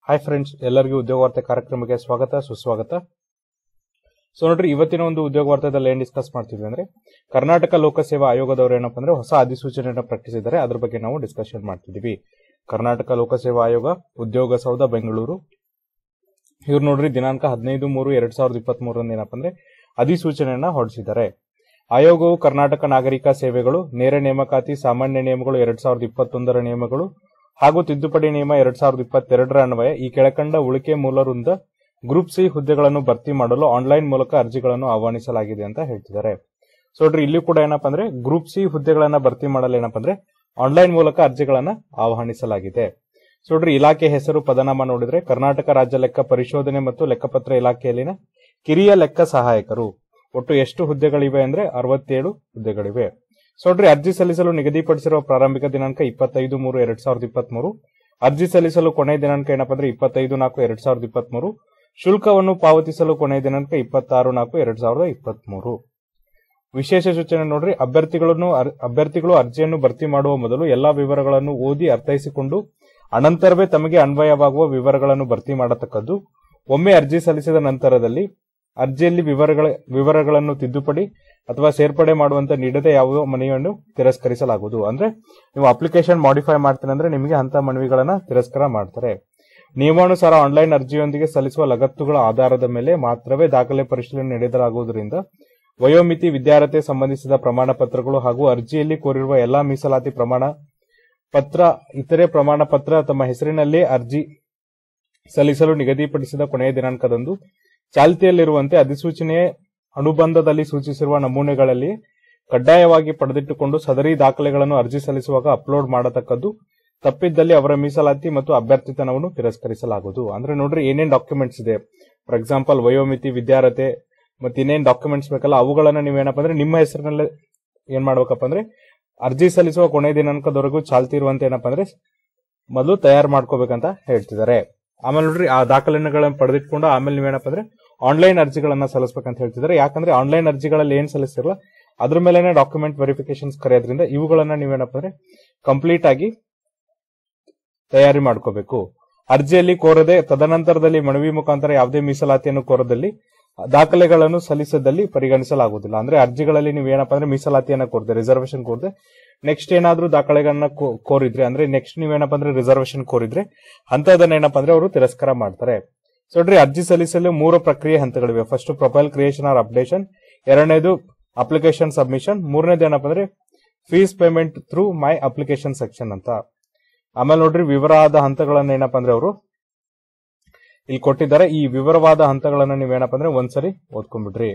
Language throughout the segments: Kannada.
ಹಾಯ್ ಫ್ರೆಂಡ್ಸ್ ಎಲ್ಲರಿಗೂ ಉದ್ಯೋಗ ವಾರ್ತೆ ಕಾರ್ಯಕ್ರಮಕ್ಕೆ ಸ್ವಾಗತ ಸುಸ್ವಾಗತ ಸೊ ನೋಡ್ರಿ ಇವತ್ತಿನ ಒಂದು ಉದ್ಯೋಗ ವಾರ್ತೆದಲ್ಲಿ ಏನ್ ಡಿಸ್ಕಸ್ ಮಾಡ್ತಿದ್ವಿ ಅಂದ್ರೆ ಕರ್ನಾಟಕ ಲೋಕಸೇವಾ ಆಯೋಗದವರು ಏನಪ್ಪ ಅಂದ್ರೆ ಹೊಸ ಅಧಿಸೂಚನೆಯನ್ನು ಪ್ರಕಟಿಸಿದ್ದಾರೆ ಅದ್ರ ಬಗ್ಗೆ ನಾವು ಡಿಸ್ಕಷನ್ ಮಾಡ್ತಿದೀವಿ ಕರ್ನಾಟಕ ಲೋಕಸೇವಾ ಆಯೋಗ ಉದ್ಯೋಗ ಸೌಧ ಬೆಂಗಳೂರು ಇವ್ರು ನೋಡ್ರಿ ದಿನಾಂಕ ಹದಿನೈದು ಮೂರು ಎರಡ್ ಸಾವಿರದ ಇಪ್ಪತ್ತ್ ಮೂರರಂದು ಏನಪ್ಪ ಅಂದ್ರೆ ಅಧಿಸೂಚನೆಯನ್ನ ಹೊರಡಿಸಿದ್ದಾರೆ ಆಯೋಗವು ಕರ್ನಾಟಕ ನಾಗರಿಕ ಸೇವೆಗಳು ನೇರ ನೇಮಕಾತಿ ಸಾಮಾನ್ಯ ನಿಯಮಗಳು ಎರಡ್ ಸಾವಿರದ ಇಪ್ಪತ್ತೊಂದರ ನಿಯಮಗಳು ಹಾಗೂ ತಿದ್ದುಪಡಿ ನಿಯಮ ಎರಡ್ ಸಾವಿರದ ಇಪ್ಪತ್ತೆರಡರ ಅನ್ವಯ ಈ ಕೆಳಕಂಡ ಉಳಿಕೆ ಮೂಲ ವೃಂದ ಗ್ರೂಪ್ ಸಿ ಹುದ್ದೆಗಳನ್ನು ಭರ್ತಿ ಮಾಡಲು ಆನ್ಲೈನ್ ಮೂಲಕ ಅರ್ಜಿಗಳನ್ನು ಆಹ್ವಾನಿಸಲಾಗಿದೆ ಅಂತ ಹೇಳ್ತಿದ್ದಾರೆ ಸೊ ನೋಡ್ರಿ ಇಲ್ಲಿ ಕೂಡ ಏನಪ್ಪಾ ಅಂದ್ರೆ ಗ್ರೂಪ್ ಸಿ ಹುದ್ದೆಗಳನ್ನ ಭರ್ತಿ ಮಾಡಲು ಏನಪ್ಪಾ ಅಂದ್ರೆ ಆನ್ಲೈನ್ ಮೂಲಕ ಅರ್ಜಿಗಳನ್ನ ಆಹ್ವಾನಿಸಲಾಗಿದೆ ಸೊ ನೋಡ್ರಿ ಇಲಾಖೆ ಹೆಸರು ಪದನಾಮ ನೋಡಿದ್ರೆ ಕರ್ನಾಟಕ ರಾಜ್ಯ ಲೆಕ್ಕ ಪರಿಶೋಧನೆ ಮತ್ತು ಲೆಕ್ಕಪತ್ರ ಇಲಾಖೆಯಲ್ಲಿನ ಕಿರಿಯ ಲೆಕ್ಕ ಸಹಾಯಕರು ಒಟ್ಟು ಎಷ್ಟು ಹುದ್ದೆಗಳಿವೆ ಅಂದ್ರೆ ಅರವತ್ತೇಳು ಹುದ್ದೆಗಳಿವೆ ಸೊ ನೋಡ್ರಿ ಅರ್ಜಿ ಸಲ್ಲಿಸಲು ನಿಗದಿಪಡಿಸಿರುವ ಪ್ರಾರಂಭಿಕ ದಿನಾಂಕ ಇಪ್ಪತ್ತೈದು ಮೂರು ಎರಡ್ ಸಾವಿರದ ಇಪ್ಪತ್ತ್ ಮೂರು ಅರ್ಜಿ ಸಲ್ಲಿಸಲು ಕೊನೆಯ ದಿನಾಂಕ ಏನಪ್ಪಾ ಅಂದ್ರೆ ಇಪ್ಪತ್ತೈದು ನಾಲ್ಕು ಎರಡ್ ಸಾವಿರದ ಇಪ್ಪತ್ತ್ ಮೂರು ಶುಲ್ಕವನ್ನು ಪಾವತಿಸಲು ಕೊನೆಯ ದಿನಾಂಕ ಇಪ್ಪತ್ತಾರು ನಾಲ್ಕು ಎರಡ್ ಸಾವಿರದ ಇಪ್ಪತ್ತ್ ಮೂರು ವಿಶೇಷ ಸೂಚನೆ ನೋಡ್ರಿ ಅಭ್ಯರ್ಥಿಗಳನ್ನು ಅರ್- ಅಭ್ಯರ್ಥಿಗಳು ಅರ್ಜಿಯನ್ನು ಭರ್ತಿ ಮಾಡುವ ಮೊದಲು ಎಲ್ಲಾ ವಿವರಗಳನ್ನು ಓದಿ ಅರ್ಥೈಸಿಕೊಂಡು ಅನಂತರವೇ ತಮಗೆ ಅನ್ವಯವಾಗುವ ವಿವರಗಳನ್ನು ಭರ್ತಿ ಮಾಡತಕ್ಕದ್ದು ಒಮ್ಮೆ ಅರ್ಜಿ ಸಲ್ಲಿಸಿದ ನಂತರದಲ್ಲಿ ಅರ್ಜಿಯಲ್ಲಿ ವಿವರಗಳ ವಿವರಗಳನ್ನು ತಿದ್ದುಪಡಿ ಅಥವಾ ಸೇರ್ಪಡೆ ಮಾಡುವಂತ ನೀಡದೆ ಯಾವುದೋ ಮನವಿಯನ್ನು ತಿರಸ್ಕರಿಸಲಾಗುವುದು ಅಂದ್ರೆ ನೀವು ಅಪ್ಲಿಕೇಶನ್ ಮಾಡಿಫೈ ಮಾಡ್ತೀನಿ ಅಂದ್ರೆ ನಿಮಗೆ ಅಂತ ಮನವಿಗಳನ್ನ ತಿರಸ್ಕಾರ ಮಾಡ್ತಾರೆ ನಿಯಮಾನುಸಾರ ಆನ್ಲೈನ್ ಅರ್ಜಿಯೊಂದಿಗೆ ಸಲ್ಲಿಸುವ ಲಗತ್ತುಗಳ ಆಧಾರದ ಮೇಲೆ ಮಾತ್ರವೇ ದಾಖಲೆ ಪರಿಶೀಲನೆ ನಡೆಸಲಾಗುವುದರಿಂದ ವಯೋಮಿತಿ ವಿದ್ಯಾರ್ಹತೆ ಸಂಬಂಧಿಸಿದ ಪ್ರಮಾಣ ಪತ್ರಗಳು ಹಾಗೂ ಅರ್ಜಿಯಲ್ಲಿ ಕೋರಿರುವ ಎಲ್ಲಾ ಮೀಸಲಾತಿ ಪ್ರಮಾಣ ಪತ್ರ ಇತರೆ ಪ್ರಮಾಣ ಪತ್ರ ತಮ್ಮ ಹೆಸರಿನಲ್ಲೇ ಅರ್ಜಿ ಸಲ್ಲಿಸಲು ನಿಗದಿಪಡಿಸಿದ ಕೊನೆಯ ದಿನಾಂಕದಂದು ಚಾಲ್ತಿಯಲ್ಲಿರುವಂತೆ ಅಧಿಸೂಚನೆಯ ಅನುಬಂಧದಲ್ಲಿ ಸೂಚಿಸಿರುವ ನಮೂನೆಗಳಲ್ಲಿ ಕಡ್ಡಾಯವಾಗಿ ಪಡೆದಿಟ್ಟುಕೊಂಡು ಸದರಿ ದಾಖಲೆಗಳನ್ನು ಅರ್ಜಿ ಸಲ್ಲಿಸುವಾಗ ಅಪ್ಲೋಡ್ ಮಾಡತಕ್ಕದ್ದು ತಪ್ಪಿದ್ದಲ್ಲಿ ಅವರ ಮೀಸಲಾತಿ ಮತ್ತು ಅಭ್ಯರ್ಥಿತನವನ್ನು ತಿರಸ್ಕರಿಸಲಾಗುವುದು ಅಂದ್ರೆ ನೋಡ್ರಿ ಏನೇನ್ ಡಾಕ್ಯುಮೆಂಟ್ಸ್ ಇದೆ ಫಾರ್ ಎಕ್ಸಾಂಪಲ್ ವಯೋಮಿತಿ ವಿದ್ಯಾರ್ಹತೆ ಮತ್ತೆ ಇನ್ನೇನ್ ಡಾಕ್ಯುಮೆಂಟ್ಸ್ ಬೇಕಲ್ಲ ಅವುಗಳನ್ನ ನೀವೇನಪ್ಪ ಅಂದ್ರೆ ನಿಮ್ಮ ಹೆಸರಿನಲ್ಲೇ ಏನ್ ಮಾಡ್ಬೇಕಪ್ಪ ಅಂದ್ರೆ ಅರ್ಜಿ ಸಲ್ಲಿಸುವ ಕೊನೆಯ ದಿನಾಂಕದವರೆಗೂ ಚಾಲ್ತಿ ಇರುವಂತೆ ಏನಪ್ಪ ಅಂದ್ರೆ ಮೊದಲು ತಯಾರು ಮಾಡ್ಕೋಬೇಕಂತ ಹೇಳ್ತಿದ್ದಾರೆ ಆಮೇಲೆ ನೋಡ್ರಿ ಆ ದಾಖಲೆಗಳನ್ನ ಪಡೆದಿಟ್ಕೊಂಡು ಆಮೇಲೆ ನೀವೇನಪ್ಪ ಅಂದ್ರೆ ಆನ್ಲೈನ್ ಅರ್ಜಿಗಳನ್ನ ಸಲ್ಲಿಸಬೇಕಂತ ಹೇಳ್ತಿದ್ದಾರೆ ಯಾಕಂದ್ರೆ ಆನ್ಲೈನ್ ಅರ್ಜಿಗಳಲ್ಲಿ ಏನ್ ಸಲ್ಲಿಸ್ತಿರಲ್ಲ ಅದ್ರ ಮೇಲೆನೆ ಡಾಕ್ಯುಮೆಂಟ್ ವೆರಿಫಿಕೇಶನ್ಸ್ ಕರೆಯೋದ್ರಿಂದ ಇವುಗಳನ್ನ ನೀವೇನಪ್ಪ ಅಂದ್ರೆ ಕಂಪ್ಲೀಟ್ ಆಗಿ ತಯಾರಿ ಮಾಡ್ಕೋಬೇಕು ಅರ್ಜಿಯಲ್ಲಿ ಕೋರದೆ ತದನಂತರದಲ್ಲಿ ಮನವಿ ಮುಖಾಂತರ ಯಾವುದೇ ಮೀಸಲಾತಿಯನ್ನು ಕೋರದಲ್ಲಿ ದಾಖಲೆಗಳನ್ನು ಸಲ್ಲಿಸದಲ್ಲಿ ಪರಿಗಣಿಸಲಾಗುವುದಿಲ್ಲ ಅಂದ್ರೆ ಅರ್ಜಿಗಳಲ್ಲಿ ನೀವು ಏನಪ್ಪಾ ಅಂದ್ರೆ ಮೀಸಲಾತಿಯನ್ನ ಕೋರದೆ ರಿಸರ್ವೇಶನ್ ಕೋರದೆ ನೆಕ್ಸ್ಟ್ ಏನಾದ್ರೂ ದಾಖಲೆಗಳನ್ನ ಕೋ- ಕೋರಿದ್ರೆ ಅಂದ್ರೆ ನೆಕ್ಸ್ಟ್ ನೀವೇನಪ್ಪ ಅಂದ್ರೆ ರಿಸರ್ವೇಶನ್ ಕೋರಿದ್ರೆ ಅಂತದನ್ನ ಏನಪ್ಪಾ ಅಂದ್ರೆ ಅವರು ತಿರಸ್ಕಾರ ಮಾಡ್ತಾರೆ ಸೊ ನೋಡ್ರಿ ಅರ್ಜಿ ಸಲ್ಲಿಸಲು ಮೂರು ಪ್ರಕ್ರಿಯೆ ಹಂತಗಳಿವೆ first profile creation or updation ಎರಡನೇದು ಅಪ್ಲಿಕೇಶನ್ ಸಬ್ಮಿಷನ್ ಮೂರನೇದು ಏನಪ್ಪಾ ಅಂದ್ರೆ fees payment through my application section ಅಂತ ಆಮೇಲೆ ನೋಡ್ರಿ ವಿವರವಾದ ಹಂತಗಳನ್ನ ಏನಪ್ಪಾ ಅಂದ್ರೆ ಅವರು ಇಲ್ಲಿ ಕೊಟ್ಟಿದ್ದಾರೆ ಈ ವಿವರವಾದ ಹಂತಗಳನ್ನ ನೀವೇನಪ್ಪ ಅಂದ್ರೆ ಒಂದ್ಸರಿ ಓದ್ಕೊಂಡ್ಬಿಡ್ರಿ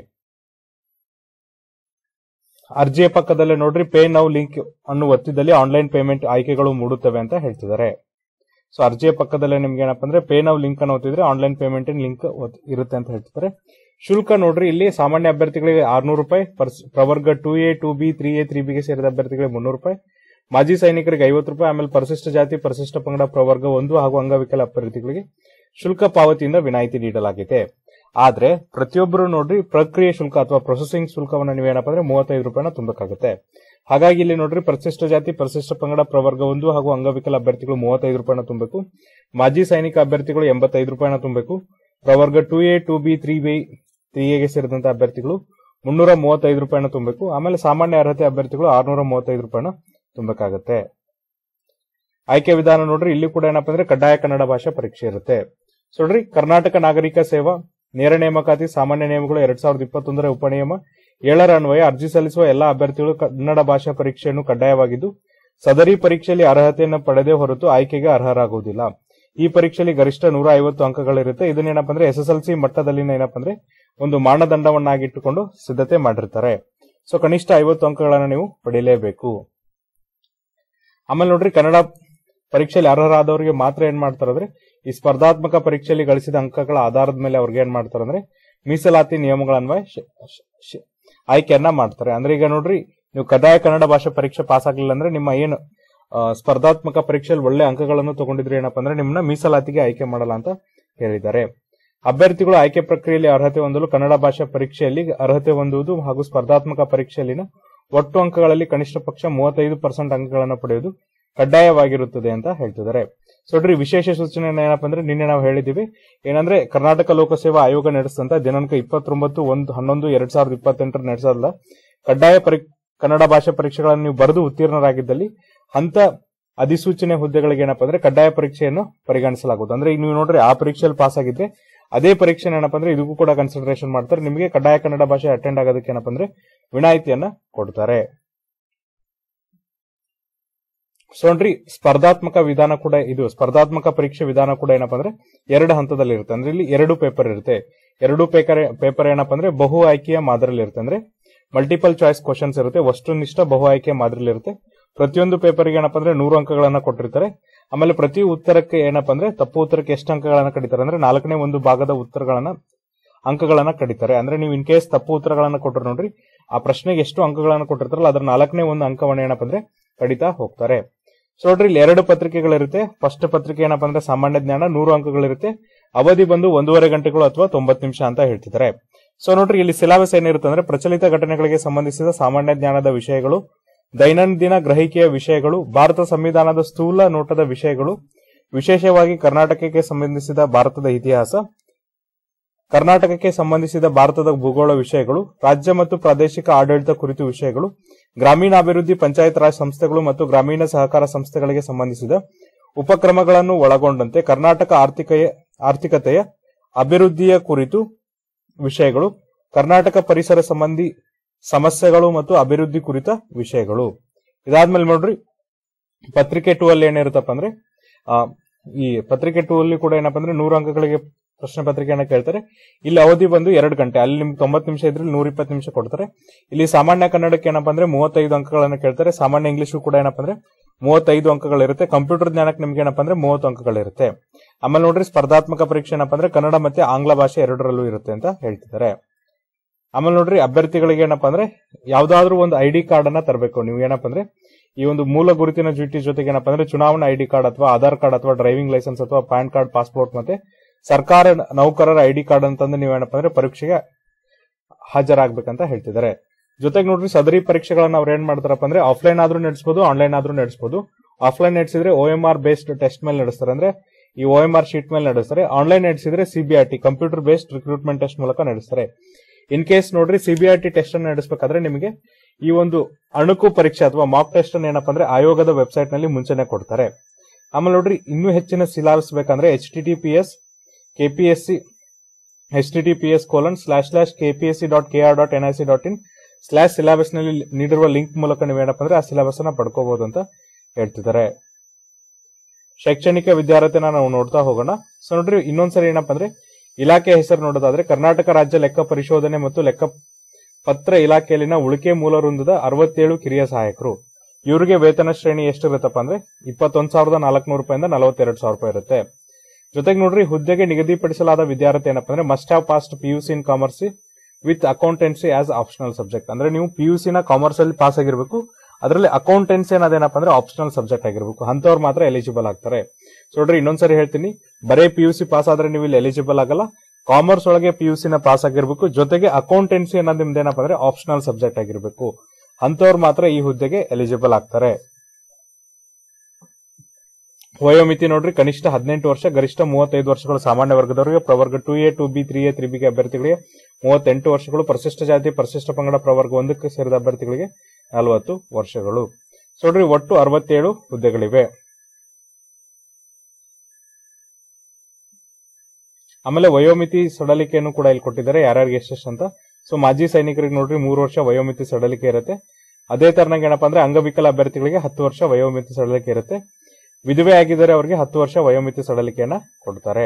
ಅರ್ಜಿಯ ಪಕ್ಕದಲ್ಲೇ ನೋಡ್ರಿ ಪೇ ನೌ ಲಿಂಕ್ ಅನ್ನು ಒತ್ತಿದಲ್ಲಿ ಆನ್ಲೈನ್ ಪೇಮೆಂಟ್ ಆಯ್ಕೆಗಳು ಮೂಡುತ್ತವೆ ಅಂತ ಹೇಳ್ತಿದ್ದಾರೆ ಸೊ ಅರ್ಜಿಯ ಪಕ್ಕದಲ್ಲೇ ನಿಮ್ಗೆ ಏನಪ್ಪ ಅಂದ್ರೆ ಪೇ ನೌ ಲಿಂಕ್ ಅನ್ನು ಒತ್ತಿದ್ರೆ ಆನ್ಲೈನ್ ಪೇಮೆಂಟ್ ಲಿಂಕ್ ಇರುತ್ತೆ ಅಂತ ಹೇಳ್ತಿದ್ದಾರೆ ಶುಲ್ಕ ನೋಡ್ರಿ ಇಲ್ಲಿ ಸಾಮಾನ್ಯ ಅಭ್ಯರ್ಥಿಗಳಿಗೆ ಆರ್ನೂರು ರೂಪಾಯಿ ಪರ್ಸ್- ಪ್ರವರ್ಗ two A two B three A three ಬಿಗೆ ಸೇರಿದ ಅಭ್ಯರ್ಥಿಗಳಿಗೆ ಮುನ್ನೂರು ರೂಪಾಯಿ ಮಾಜಿ ಸೈನಿಕರಿಗೆ ಐವತ್ತು ರೂಪಾಯಿ ಆಮೇಲೆ ಪರಿಶಿಷ್ಟ ಜಾತಿ ಪರಿಶಿಷ್ಟ ಪಂಗಡ ಪ್ರವರ್ಗ ಒಂದು ಹಾಗೂ ಅಂಗವಿಕಲ ಅಭ್ಯರ್ಥಿಗಳಿಗೆ ಶುಲ್ಕ ಪಾವತಿಯಿಂದ ವಿನಾಯಿತಿ ನೀಡಲಾಗಿದೆ ಆದ್ರೆ ಪ್ರತಿಯೊಬ್ಬರು ನೋಡ್ರಿ ಪ್ರಕ್ರಿಯೆ ಶುಲ್ಕ ಅಥವಾ ಪ್ರೊಸೆಸಿಂಗ್ ಶುಲ್ಕವನ್ನ ನೀವೇನಪ್ಪ ಅಂದ್ರೆ ಮೂವತ್ತೈದು ರೂಪಾಯಿನ ತುಂಬಬೇಕಾಗುತ್ತೆ ಹಾಗಾಗಿ ಇಲ್ಲಿ ನೋಡ್ರಿ ಪರಿಶಿಷ್ಟ ಜಾತಿ ಪರಿಶಿಷ್ಟ ಪಂಗಡ ಪ್ರವರ್ಗ ಒಂದು ಹಾಗೂ ಅಂಗವಿಕಲ ಅಭ್ಯರ್ಥಿಗಳು ಮೂವತ್ತೈದು ರೂಪಾಯಿನ ತುಂಬಬೇಕು ಮಾಜಿ ಸೈನಿಕ ಅಭ್ಯರ್ಥಿಗಳು ಎಂಬತ್ತೈದು ರೂಪಾಯಿನ ತುಂಬಬೇಕು ಪ್ರವರ್ಗ two A two B three B three ಎಗೆ ಸೇರಿದಂತ ಅಭ್ಯರ್ಥಿಗಳು ಮುನ್ನೂರ ಮೂವತ್ತೈದು ರೂಪಾಯಿನ ತುಂಬಬೇಕು ಆಮೇಲೆ ಸಾಮಾನ್ಯ ಅರ್ಹತೆ ಅಭ್ಯರ್ಥಿಗಳು ಆರ್ನೂರ ಮೂವತ್ತೈದು ರೂಪಾಯಿನ ತುಂಬಬೇಕಾಗತ್ತೆ ಆಯ್ಕೆ ವಿಧಾನ ನೋಡ್ರಿ ಇಲ್ಲಿ ಕೂಡ ಏನಪ್ಪಾ ಅಂದ್ರೆ ಕಡ್ಡಾಯ ಕನ್ನಡ ಭಾಷಾ ಪರೀಕ್ಷೆ ಇರುತ್ತೆ ಸೊ ನೋಡ್ರಿ ಕರ್ನಾಟಕ ನಾಗರಿಕ ಸೇವಾ ನೇರ ನೇಮಕಾತಿ ಸಾಮಾನ್ಯ ನಿಯಮಗಳು ಎರಡ್ ಸಾವಿರದ ಇಪ್ಪತ್ತೊಂದರ ಉಪನಿಯಮ ಏಳರ ಅನ್ವಯ ಅರ್ಜಿ ಸಲ್ಲಿಸುವ ಎಲ್ಲಾ ಅಭ್ಯರ್ಥಿಗಳು ಕನ್ನಡ ಭಾಷಾ ಪರೀಕ್ಷೆಯನ್ನು ಕಡ್ಡಾಯವಾಗಿದ್ದು ಸದರಿ ಪರೀಕ್ಷೆಯಲ್ಲಿ ಅರ್ಹತೆಯನ್ನು ಪಡೆದೇ ಹೊರತು ಆಯ್ಕೆಗೆ ಅರ್ಹರಾಗುವುದಿಲ್ಲ ಈ ಪರೀಕ್ಷೆಯಲ್ಲಿ ಗರಿಷ್ಠ ನೂರ ಐವತ್ತು ಅಂಕಗಳಿರುತ್ತೆ ಇದನ್ನೇನಪ್ಪ ಅಂದ್ರೆ ಎಸ್ ಎಸ್ ಎಲ್ ಸಿ ಮಟ್ಟದಲ್ಲಿನ ಏನಪ್ಪ ಅಂದ್ರೆ ಒಂದು ಮಾನದಂಡವನ್ನಾಗಿಟ್ಟುಕೊಂಡು ಸಿದ್ಧತೆ ಮಾಡಿರ್ತಾರೆ ಸೊ ಕನಿಷ್ಠ ಐವತ್ತು ಅಂಕಗಳನ್ನು ನೀವು ಪಡೆಯಲೇಬೇಕು ಆಮೇಲೆ ನೋಡ್ರಿ ಕನ್ನಡ ಪರೀಕ್ಷೆಯಲ್ಲಿ ಅರ್ಹರಾದವರಿಗೆ ಮಾತ್ರ ಏನ್ ಮಾಡ್ತಾರೆ ಅಂದ್ರೆ ಈ ಸ್ಪರ್ಧಾತ್ಮಕ ಪರೀಕ್ಷೆಯಲ್ಲಿ ಗಳಿಸಿದ ಅಂಕಗಳ ಆಧಾರದ ಮೇಲೆ ಅವ್ರಿಗೆ ಏನ್ ಮಾಡ್ತಾರೆ ಅಂದ್ರೆ ಮೀಸಲಾತಿ ನಿಯಮಗಳನ್ವಯ ಶ- ಶ- ಶ- ಆಯ್ಕೆಯನ್ನ ಮಾಡ್ತಾರೆ ಅಂದ್ರೆ ಈಗ ನೋಡ್ರಿ ನೀವು ಕಡ್ಡಾಯ ಕನ್ನಡ ಭಾಷೆ ಪರೀಕ್ಷೆ ಪಾಸ್ ಆಗ್ಲಿಲ್ಲ ಅಂದ್ರೆ ನಿಮ್ಮ ಏನು ಆ, ಸ್ಪರ್ಧಾತ್ಮಕ ಪರೀಕ್ಷೆಯಲ್ಲಿ ಒಳ್ಳೆ ಅಂಕಗಳನ್ನು ತಗೊಂಡಿದ್ರೆ ಏನಪ್ಪಾ ಅಂದ್ರೆ ನಿಮ್ಮನ್ನ ಮೀಸಲಾತಿಗೆ ಆಯ್ಕೆ ಮಾಡಲ್ಲ ಅಂತ ಹೇಳಿದ್ದಾರೆ ಅಭ್ಯರ್ಥಿಗಳು ಆಯ್ಕೆ ಪ್ರಕ್ರಿಯೆಯಲ್ಲಿ ಅರ್ಹತೆ ಹೊಂದಲು ಕನ್ನಡ ಭಾಷಾ ಪರೀಕ್ಷೆಯಲ್ಲಿ ಅರ್ಹತೆ ಹೊಂದುವುದು ಹಾಗೂ ಸ್ಪರ್ಧಾತ್ಮಕ ಪರೀಕ್ಷೆಯಲ್ಲಿನ ಒಟ್ಟು ಅಂಕಗಳಲ್ಲಿ ಕನಿಷ್ಠ ಪಕ್ಷ ಮೂವತ್ತೈದು ಪರ್ಸೆಂಟ್ ಅಂಕಗಳನ್ನು ಪಡೆಯುವುದು ಕಡ್ಡಾಯವಾಗಿರುತ್ತದೆ ಅಂತ ಹೇಳ್ತಿದ್ದಾರೆ ಸೊ ನೋಡ್ರಿ ವಿಶೇಷ ಸೂಚನೆ ಏನಪ್ಪ ಅಂದ್ರೆ ನಿನ್ನೆ ನಾವು ಹೇಳಿದೀವಿ ಏನಂದ್ರೆ ಕರ್ನಾಟಕ ಲೋಕಸೇವಾ ಆಯೋಗ ನಡೆಸಿದಂತ ದಿನಾಂಕ ಇಪ್ಪತ್ತೊಂಬತ್ತು ಒಂದು ಹನ್ನೊಂದು ಎರಡ್ ಸಾವಿರದ ಇಪ್ಪತ್ತೆಂಟರ ನಡೆಸಲ್ಲ ಕಡ್ಡಾಯ ಪರಿ ಕನ್ನಡ ಭಾಷಾ ಪರೀಕ್ಷೆಗಳನ್ನು ನೀವು ಬರೆದು ಉತ್ತೀರ್ಣರಾಗಿದ್ದಲ್ಲಿ ಹಂತ ಅಧಿಸೂಚನೆ ಹುದ್ದೆಗಳಿಗೆ ಏನಪ್ಪ ಅಂದ್ರೆ ಕಡ್ಡಾಯ ಪರೀಕ್ಷೆಯನ್ನು ಪರಿಗಣಿಸಲಾಗುವುದು ಅಂದ್ರೆ ಈಗ ನೀವು ನೋಡ್ರಿ ಆ ಪರೀಕ್ಷೆಯಲ್ಲಿ ಪಾಸ್ ಆಗಿದ್ರೆ ಅದೇ ಪರೀಕ್ಷೆ ಏನಪ್ಪ ಅಂದ್ರೆ ಇದಕ್ಕೂ ಕೂಡ ಕನ್ಸಿಡರೇಷನ್ ಮಾಡ್ತಾರೆ ನಿಮಗೆ ಕಡ್ಡಾಯ ಕನ್ನಡ ಭಾಷೆ ಅಟೆಂಡ್ ಆಗೋದಕ್ಕೆ ಏನಪ್ಪ ಅಂದ್ರೆ ವಿನಾಯಿತಿಯನ್ನ ಕೊಡ್ತಾರೆ ಸೊ ನೋಡ್ರಿ ಸ್ಪರ್ಧಾತ್ಮಕ ವಿಧಾನ ಕೂಡ ಇದು ಸ್ಪರ್ಧಾತ್ಮಕ ಪರೀಕ್ಷೆ ವಿಧಾನ ಕೂಡ ಏನಪ್ಪ ಅಂದ್ರೆ ಎರಡು ಹಂತದಲ್ಲಿ ಇರುತ್ತೆ ಅಂದ್ರೆ ಇಲ್ಲಿ ಎರಡು ಪೇಪರ್ ಇರುತ್ತೆ ಎರಡು ಪೇಪರ್ ಪೇಪರ್ ಏನಪ್ಪ ಅಂದ್ರೆ ಬಹು ಆಯ್ಕೆಯ ಮಾದರಿಯಲ್ಲಿ ಇರುತ್ತೆ ಅಂದ್ರೆ ಮಲ್ಟಿಪಲ್ ಚಾಯ್ಸ್ ಕ್ವಶನ್ಸ್ ಇರುತ್ತೆ ವಸ್ತುನಿಷ್ಠ ಬಹು ಆಯ್ಕೆಯ ಮಾದರಿಯಲ್ಲಿ ಇರುತ್ತೆ ಪ್ರತಿಯೊಂದು ಪೇಪರ್ಗೆ ಏನಪ್ಪ ಅಂದ್ರೆ ನೂರು ಅಂಕಗಳನ್ನ ಕೊಟ್ಟಿರ್ತಾರೆ ಆಮೇಲೆ ಪ್ರತಿ ಉತ್ತರಕ್ಕೆ ಏನಪ್ಪ ಅಂದ್ರೆ ತಪ್ಪು ಉತ್ತರಕ್ಕೆ ಎಷ್ಟು ಅಂಕಗಳನ್ನ ಕಡಿತಾರೆ ಅಂದ್ರೆ ನಾಲ್ಕನೇ ಒಂದು ಭಾಗದ ಉತ್ತರಗಳನ್ನ ಅಂಕಗಳನ್ನ ಕಡಿತಾರೆ ಅಂದ್ರೆ ನೀವು ಇನ್ ಕೇಸ್ ತಪ್ಪು ಉತ್ತರಗಳನ್ನ ಕೊಟ್ಟರು ನೋಡ್ರಿ ಆ ಪ್ರಶ್ನೆಗೆ ಎಷ್ಟು ಅಂಕಗಳನ್ನ ಕೊಟ್ಟಿರ್ತಾರಲ್ಲ ಅದ್ರ ನಾಲ್ಕನೇ ಒಂದು ಅಂಕವನ್ನ ಏನಪ್ಪ ಅಂದ್ರೆ ಕಡಿತಾ ಹೋಗ್ತಾರೆ ಸೊ ನೋಡ್ರಿ ಇಲ್ಲಿ ಎರಡು ಪತ್ರಿಕೆಗಳಿರುತ್ತೆ ಫಸ್ಟ್ ಪತ್ರಿಕೆ ಏನಪ್ಪ ಅಂದ್ರೆ ಸಾಮಾನ್ಯ ಜ್ಞಾನ ನೂರು ಅಂಕಗಳಿರುತ್ತೆ ಅವಧಿ ಬಂದು ಒಂದೂವರೆ ಗಂಟೆಗಳು ಅಥವಾ ತೊಂಬತ್ತು ನಿಮಿಷ ಅಂತ ಹೇಳ್ತಿದ್ದಾರೆ ಸೊ ನೋಡ್ರಿ ಇಲ್ಲಿ ಸಿಲಾಬಸ್ ಏನಿರುತ್ತೆ ಅಂದ್ರೆ ಪ್ರಚಲಿತ ಘಟನೆಗಳಿಗೆ ಸಂಬಂಧಿಸಿದ ಸಾಮಾನ್ಯ ಜ್ಞಾನದ ವಿಷಯಗಳು ದೈನಂದಿನ ಗ್ರಹಿಕೆಯ ವಿಷಯಗಳು ಭಾರತ ಸಂವಿಧಾನದ ಸ್ಥೂಲ ನೋಟದ ವಿಷಯಗಳು ವಿಶೇಷವಾಗಿ ಕರ್ನಾಟಕಕ್ಕೆ ಸಂಬಂಧಿಸಿದ ಭಾರತದ ಇತಿಹಾಸ ಕರ್ನಾಟಕಕ್ಕೆ ಸಂಬಂಧಿಸಿದ ಭಾರತದ ಭೂಗೋಳ ವಿಷಯಗಳು ರಾಜ್ಯ ಮತ್ತು ಪ್ರಾದೇಶಿಕ ಆಡಳಿತ ಕುರಿತು ವಿಷಯಗಳು ಗ್ರಾಮೀಣಾಭಿವೃದ್ಧಿ ಪಂಚಾಯತ್ ರಾಜ್ ಸಂಸ್ಥೆಗಳು ಮತ್ತು ಗ್ರಾಮೀಣ ಸಹಕಾರ ಸಂಸ್ಥೆಗಳಿಗೆ ಸಂಬಂಧಿಸಿದ ಉಪಕ್ರಮಗಳನ್ನು ಒಳಗೊಂಡಂತೆ ಕರ್ನಾಟಕ ಆರ್ಥಿಕ ಆರ್ಥಿಕತೆಯ ಅಭಿವೃದ್ಧಿಯ ಕುರಿತು ವಿಷಯಗಳು ಕರ್ನಾಟಕ ಪರಿಸರ ಸಂಬಂಧಿ ಸಮಸ್ಯೆಗಳು ಮತ್ತು ಅಭಿವೃದ್ಧಿ ಕುರಿತ ವಿಷಯಗಳು ಇದಾದ್ಮೇಲೆ ನೋಡ್ರಿ ಪತ್ರಿಕೆ ಟೂ ಅಲ್ಲಿ ಏನಿರುತ್ತಪ್ಪ ಅಂದ್ರೆ ಆ, ಈ ಪತ್ರಿಕೆ ಟೂ ಅಲ್ಲಿ ಕೂಡ ಏನಪ್ಪ ಅಂದ್ರೆ ನೂರು ಅಂಕಗಳಿಗೆ ಪ್ರಶ್ನೆ ಪತ್ರಿಕೆಯನ್ನ ಕೇಳ್ತಾರೆ ಇಲ್ಲಿ ಅವಧಿ ಬಂದು ಎರಡು ಗಂಟೆ ಅಲ್ಲಿ ನಿಮ್ಗೆ ತೊಂಬತ್ತು ನಿಮಿಷ ಇದ್ರೆ ನೂರ ಇಪ್ಪತ್ತು ನಿಮಿಷ ಕೊಡ್ತಾರೆ ಇಲ್ಲಿ ಸಾಮಾನ್ಯ ಕನ್ನಡಕ್ಕೆ ಏನಪ್ಪ ಅಂದ್ರೆ ಮೂವತ್ತೈದು ಅಂಕಗಳನ್ನ ಕೇಳ್ತಾರೆ ಸಾಮಾನ್ಯ ಇಂಗ್ಲಿಷ್ ಕೂಡ ಏನಪ್ಪ ಅಂದ್ರೆ ಮೂವತ್ತೈದು ಅಂಕಗಳಿರುತ್ತೆ ಕಂಪ್ಯೂಟರ್ ಜ್ಞಾನಕ್ಕೆ ನಿಮ್ಗೆ ಏನಪ್ಪ ಅಂದ್ರೆ ಮೂವತ್ತು ಅಂಕಗಳಿರುತ್ತೆ ಆಮೇಲೆ ನೋಡ್ರಿ ಸ್ಪರ್ಧಾತ್ಮಕ ಪರೀಕ್ಷೆ ಏನಪ್ಪ ಅಂದ್ರೆ ಕನ್ನಡ ಮತ್ತೆ ಆಂಗ್ಲ ಭಾಷೆ ಎರಡರಲ್ಲೂ ಇರುತ್ತೆ ಅಂತ ಹೇಳ್ತಿದ್ದಾರೆ ಆಮೇಲೆ ನೋಡ್ರಿ ಅಭ್ಯರ್ಥಿಗಳಿಗೆ ಏನಪ್ಪ ಅಂದ್ರೆ ಯಾವ್ದಾದ್ರು ಒಂದು ಐ ಡಿ ಕಾರ್ಡ್ ಅನ್ನ ತರಬೇಕು ನೀವು ಏನಪ್ಪ ಅಂದ್ರೆ ಈ ಒಂದು ಮೂಲ ಗುರುತಿನ ಚೀಟಿ ಜೊತೆಗೆ ಏನಪ್ಪ ಅಂದ್ರೆ ಚುನಾವಣಾ ಐ ಡಿ ಕಾರ್ಡ್ ಅಥವಾ ಆಧಾರ್ ಕಾರ್ಡ್ ಅಥವಾ ಡ್ರೈವಿಂಗ್ ಲೈಸೆನ್ಸ್ ಅಥವಾ ಪ್ಯಾನ್ ಕಾರ್ಡ್ ಪಾಸ್ಪೋರ್ಟ್ ಮತ್ತೆ ಸರ್ಕಾರ ನೌಕರರ ಐ ಡಿ ಕಾರ್ಡ್ ಅಂತಂದು ನೀವು ಏನಪ್ಪ ಅಂದ್ರೆ ಪರೀಕ್ಷೆಗೆ ಹಾಜರಾಗ್ಬೇಕಂತ ಹೇಳ್ತಿದ್ದಾರೆ ಜೊತೆಗೆ ನೋಡ್ರಿ ಸದರಿ ಪರೀಕ್ಷೆಗಳನ್ನ ಅವ್ರು ಏನ್ ಮಾಡ್ತಾರಪ್ಪ ಅಂದ್ರೆ ಆಫ್ಲೈನ್ ಆದ್ರೂ ನಡೆಸಬಹುದು ಆನ್ಲೈನ್ ಆದ್ರೂ ನಡೆಸಬಹುದು ಆಫ್ಲೈನ್ ನಡೆಸಿದ್ರೆ O M R based test ಮೇಲೆ ನಡೆಸ್ತಾರೆ ಅಂದ್ರೆ ಈ ಓ ಎಂ ಆರ್ ಶೀಟ್ ಮೇಲೆ ನಡೆಸ್ತಾರೆ ಆನ್ಲೈನ್ ನಡೆಸಿದ್ರೆ CBRT computer based recruitment test ಮೂಲಕ ನಡೆಸ್ತಾರೆ ಇನ್ ಕೇಸ್ ನೋಡ್ರಿ ಸಿಬಿಆರ್ಟಿ ಟೆಸ್ಟ್ ಅನ್ನು ನಡೆಸಬೇಕಾದ್ರೆ ನಿಮಗೆ ಈ ಒಂದು ಅಣುಕು ಪರೀಕ್ಷೆ ಅಥವಾ ಮಾಕ್ ಟೆಸ್ಟ್ ಅನ್ನು ಏನಪ್ಪ ಅಂದ್ರೆ ಆಯೋಗದ ವೆಬ್ಸೈಟ್ ನಲ್ಲಿ ಮುಂಚೆನೆ ಕೊಡ್ತಾರೆ ಆಮೇಲೆ ನೋಡ್ರಿ ಇನ್ನೂ ಹೆಚ್ಚಿನ ಸಿಲಾಬಸ್ ಬೇಕಂದ್ರೆ H T T P S KPSC H T T P S colon slash slash KPSC dot K R dot N I C dot in slash syllabus ನಲ್ಲಿ ನೀಡಿರುವ ಲಿಂಕ್ ಮೂಲಕ ನೀವೇನಪ್ಪ ಅಂದ್ರೆ ಆ ಸಿಲೆಬಸ್ ಅನ್ನ ಪಡ್ಕೋಬಹುದು ಅಂತ ಹೇಳ್ತಿದ್ದಾರೆ ಶೈಕ್ಷಣಿಕ ವಿದ್ಯಾರ್ಥಿನ ನಾವು ನೋಡ್ತಾ ಹೋಗೋಣ ಸೊ ನೋಡ್ರಿ ಇನ್ನೊಂದ್ಸರಿ ಏನಪ್ಪ ಅಂದ್ರೆ ಇಲಾಖೆ ಹೆಸರು ನೋಡೋದಾದ್ರೆ ಕರ್ನಾಟಕ ರಾಜ್ಯ ಲೆಕ್ಕ ಪರಿಶೋಧನೆ ಮತ್ತು ಲೆಕ್ಕ ಪತ್ರ ಇಲಾಖೆಯಲ್ಲಿನ ಉಳಿಕೆ ಮೂಲ ವೃಂದದ ಅರವತ್ತೇಳು ಕಿರಿಯ ಸಹಾಯಕರು ಇವರಿಗೆ ವೇತನ ಶ್ರೇಣಿ ಎಷ್ಟಿರುತ್ತಪ್ಪ ಅಂದ್ರೆ ಇಪ್ಪತ್ತೊಂದ್ ಸಾವಿರದ ನಾಲ್ಕನೂರು ರೂಪಾಯಿಂದ ನಲವತ್ತೆರಡು ಸಾವಿರ ರೂಪಾಯಿ ಇರುತ್ತೆ ಜೊತೆಗೆ ನೋಡ್ರಿ ಹುದ್ದೆಗೆ ನಿಗದಿಪಡಿಸಲಾದ ವಿದ್ಯಾರ್ಥಿ ಏನಪ್ಪ ಅಂದ್ರೆ must have passed P U C in commerce with accountancy as optional subject ಅಂದ್ರೆ ನೀವು ಪಿ ಯು ಸಿ ನ ಕಾಮರ್ಸ್ ಅಲ್ಲಿ ಪಾಸ್ ಆಗಿರ್ಬೇಕು ಅದರಲ್ಲಿ ಅಕೌಂಟೆನ್ಸಿ ಅನ್ನೋದೇನಪ್ಪ ಅಂದ್ರೆ ಆಪ್ಷನಲ್ ಸಬ್ಜೆಕ್ಟ್ ಆಗಿರ್ಬೇಕು ಅಂತವ್ರು ಮಾತ್ರ ಎಲಿಜಿಬಲ್ ಆಗ್ತಾರೆ ಸೊ ನೋಡ್ರಿ ಇನ್ನೊಂದ್ಸರಿ ಹೇಳ್ತೀನಿ ಬರೇ ಪಿ ಯು ಸಿ ಪಾಸ್ ಆದ್ರೆ ನೀವು ಇಲ್ಲಿ ಎಲಿಜಿಬಲ್ ಆಗಲ್ಲ ಕಾಮರ್ಸ್ ಒಳಗೆ ಪಿ ಯು ಸಿ ನ ಪಾಸ್ ಆಗಿರ್ಬೇಕು ಜೊತೆಗೆ ಅಕೌಂಟೆನ್ಸಿ ಅನ್ನೋದು ನಿಮ್ದು ಏನಪ್ಪ ಅಂದ್ರೆ ಆಪ್ಷನಲ್ ಸಬ್ಜೆಕ್ಟ್ ಆಗಿರ್ಬೇಕು ಅಂತವ್ರು ಮಾತ್ರ ಈ ಹುದ್ದೆಗೆ ಎಲಿಜಿಬಲ್ ಆಗ್ತಾರೆ ವಯೋಮಿತಿ ನೋಡ್ರಿ ಕನಿಷ್ಠ ಹದಿನೆಂಟು ವರ್ಷ ಗರಿಷ್ಠ ಮೂವತ್ತೈದು ವರ್ಷಗಳು ಸಾಮಾನ್ಯ ವರ್ಗದವರಿಗೆ ಪ್ರವರ್ಗ two A two B three A three ಬಿಗೆ ಅಭ್ಯರ್ಥಿಗಳಿಗೆ ಮೂವತ್ತೆಂಟು ವರ್ಷಗಳು ಪರಿಶಿಷ್ಟ ಜಾತಿ ಪರಿಶಿಷ್ಟ ಪಂಗಡ ಪ್ರವರ್ಗ ಒಂದಕ್ಕೆ ಸೇರಿದ ಅಭ್ಯರ್ಥಿಗಳಿಗೆ ನಲವತ್ತು ವರ್ಷಗಳು ಸೊ ನೋಡ್ರಿ ಒಟ್ಟು ಅರವತ್ತೇಳು ಹುದ್ದೆಗಳಿವೆ ಆಮೇಲೆ ವಯೋಮಿತಿ ಸಡಲಿಕೆಯನ್ನು ಕೂಡ ಇಲ್ಲಿ ಕೊಟ್ಟಿದ್ದಾರೆ ಯಾರ್ಯಾರಿಗೆ ಎಷ್ಟೆಷ್ಟು ಅಂತ ಸೊ ಮಾಜಿ ಸೈನಿಕರಿಗೆ ನೋಡ್ರಿ ಮೂರು ವರ್ಷ ವಯೋಮಿತಿ ಸಡಲಿಕೆ ಇರುತ್ತೆ ಅದೇ ತರನಾಗಿ ಏನಪ್ಪಾ ಅಂದ್ರೆ ಅಂಗವಿಕಲ ಅಭ್ಯರ್ಥಿಗಳಿಗೆ ಹತ್ತು ವರ್ಷ ವಯೋಮಿತಿ ಸಡಲಿಕೆ ಇರುತ್ತೆ ವಿಧವೆ ಆಗಿದ್ದರೆ ಅವರಿಗೆ ಹತ್ತು ವರ್ಷ ವಯೋಮಿತಿ ಸಡಲಿಕೆಯನ್ನ ಕೊಡ್ತಾರೆ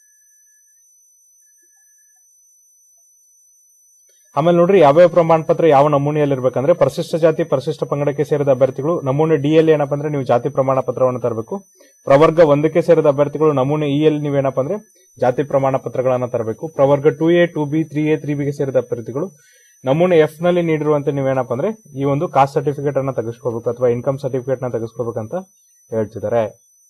ಆಮೇಲೆ ನೋಡ್ರಿ ಯಾವ್ಯಾವ ಪ್ರಮಾಣ ಪತ್ರ ಯಾವ ನಮೂನೆಯಲ್ಲಿ ಇರ್ಬೇಕಂದ್ರೆ ಪರಿಶಿಷ್ಟ ಜಾತಿ ಪರಿಶಿಷ್ಟ ಪಂಗಡಕ್ಕೆ ಸೇರಿದ ಅಭ್ಯರ್ಥಿಗಳು ನಮೂನೆ ಡಿ ಎಲ್ ಏನಪ್ಪ ಅಂದ್ರೆ ನೀವು ಜಾತಿ ಪ್ರಮಾಣ ಪತ್ರವನ್ನು ತರಬೇಕು ಪ್ರವರ್ಗ ಒಂದಕ್ಕೆ ಸೇರಿದ ಅಭ್ಯರ್ಥಿಗಳು ನಮೂನೆ ಇ ಎಲ್ ನೀವೇನಪ್ಪ ಅಂದ್ರೆ ಜಾತಿ ಪ್ರಮಾಣ ಪತ್ರಗಳನ್ನ ತರಬೇಕು ಪ್ರವರ್ಗ two A two B three A three ಬಿಗೆ ಸೇರಿದ ಅಭ್ಯರ್ಥಿಗಳು ನಮೂನೆ ಎಫ್ ನಲ್ಲಿ ನೀಡಿರುವಂತೆ ನೀವೇನಪ್ಪ ಅಂದ್ರೆ ಈ ಒಂದು ಕಾಸ್ಟ್ ಸರ್ಟಿಫಿಕೇಟ್ ಅನ್ನ ತೆಗೆಸ್ಕೋಬೇಕು ಅಥವಾ ಇನ್ಕಮ್ ಸರ್ಟಿಫಿಕೇಟ್ ನ ತೆಗೆಸ್ಕೋಬೇಕಂತ ಹೇಳ್ತಿದ್ದಾರೆ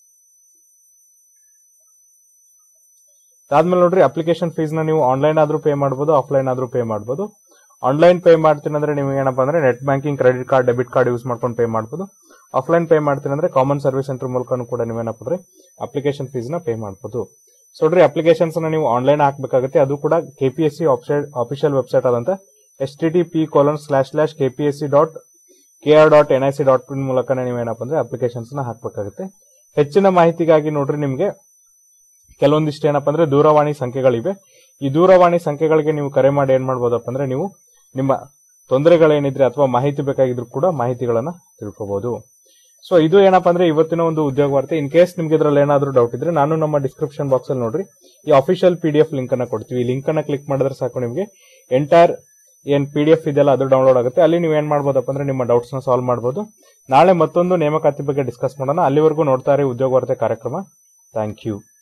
ಅದಾದ್ಮೇಲೆ ನೋಡ್ರಿ ಅಪ್ಲಿಕೇಶನ್ ಫೀಸ್ ನ ನೀವು ಆನ್ಲೈನ್ ಆದ್ರೂ ಪೇ ಮಾಡಬಹುದು ಆಫ್ಲೈನ್ ಆದ್ರೂ ಪೇ ಮಾಡಬಹುದು ಆನ್ಲೈನ್ ಪೇ ಮಾಡ್ತೀನಿ ಅಂದ್ರೆ ನಿಮ್ಗೆ ಏನಪ್ಪಾ ಅಂದ್ರೆ net banking credit card debit card use ಮಾಡ್ಕೊಂಡು ಪೇ ಮಾಡಬಹುದು ಆಫ್ಲೈನ್ ಪೇ ಮಾಡ್ತೀನಿ ಅಂದ್ರೆ ಕಾಮನ್ ಸರ್ವಿಸ್ ಸೆಂಟರ್ ಮೂಲಕನೂ ಕೂಡ ನೀವೇನಪ್ಪ ಅಂದ್ರೆ ಅಪ್ಲಿಕೇಶನ್ ಫೀಸ್ ನ ಪೇ ಮಾಡ್ಬೋದು ಸೊ ನೋಡ್ರಿ ಅಪ್ಲಿಕೇಶನ್ಸ್ ನ ನೀವು ಆನ್ಲೈನ್ ಹಾಕ್ಬೇಕಾಗುತ್ತೆ ಅದು ಕೂಡ ಕೆಪಿಎಸ್ಸಿ ಅಫಿಷಿಯಲ್ ವೆಬ್ಸೈಟ್ ಆದಂತ S T T P colon slash slash KPSC dot K R dot N I C dot in ಮೂಲಕನೇ ನೀವೇನಪ್ಪ ಅಂದ್ರೆ ಅಪ್ಲಿಕೇಶನ್ಸ್ ನ ಹಾಕ್ಬೇಕಾಗುತ್ತೆ ಹೆಚ್ಚಿನ ಮಾಹಿತಿಗಾಗಿ ನೋಡ್ರಿ ನಿಮ್ಗೆ ಕೆಲವೊಂದಿಷ್ಟು ಏನಪ್ಪ ಅಂದ್ರೆ ದೂರವಾಣಿ ಸಂಖ್ಯೆಗಳಿವೆ ಈ ದೂರವಾಣಿ ಸಂಖ್ಯೆಗಳಿಗೆ ನೀವು ಕರೆ ಮಾಡಿ ಏನ್ ಮಾಡ್ಬೋದಪ್ಪ ಅಂದ್ರೆ ನೀವು ನಿಮ್ಮ ತೊಂದರೆಗಳೇನಿದ್ರೆ ಅಥವಾ ಮಾಹಿತಿ ಬೇಕಾಗಿದ್ರು ಕೂಡ ಮಾಹಿತಿಗಳನ್ನ ತಿಳ್ಕೊಬಹುದು ಸೊ ಇದು ಏನಪ್ಪಾ ಅಂದ್ರೆ ಇವತ್ತಿನ ಒಂದು ಉದ್ಯೋಗ ವಾರ್ತೆ ಇನ್ ಕೇಸ್ ನಿಮ್ಗೆ ಇದ್ರಲ್ಲಿ ಏನಾದ್ರೂ ಡೌಟ್ ಇದ್ರೆ ನಾನು ನಮ್ಮ ಡಿಸ್ಕ್ರಿಪ್ಷನ್ ಬಾಕ್ಸ್ ಅಲ್ಲಿ ನೋಡ್ರಿ ಈ official P D F link ಅನ್ನ ಕೊಡ್ತೀವಿ ಈ ಲಿಂಕ್ ಅನ್ನ ಕ್ಲಿಕ್ ಮಾಡಿದ್ರೆ ಸಾಕು ನಿಮಗೆ ಎಂಟೈರ್ ಏನ್ ಪಿ ಡಿ ಎಫ್ ಇದೆಯಲ್ಲ ಅದು ಡೌನ್ಲೋಡ್ ಆಗುತ್ತೆ ಅಲ್ಲಿ ನೀವು ಏನ್ ಮಾಡ್ಬೋದಪ್ಪ ಅಂದ್ರೆ ನಿಮ್ಮ ಡೌಟ್ಸ್ ನ ಸಾಲ್ವ್ ಮಾಡಬಹುದು ನಾಳೆ ಮತ್ತೊಂದು ನೇಮಕಾತಿ ಬಗ್ಗೆ ಡಿಸ್ಕಸ್ ಮಾಡೋಣ ಅಲ್ಲಿವರೆಗೂ ನೋಡ್ತಾ ಇರಿ ಉದ್ಯೋಗ ವಾರ್ತೆ ಕಾರ್ಯಕ್ರಮ ಥ್ಯಾಂಕ್ ಯು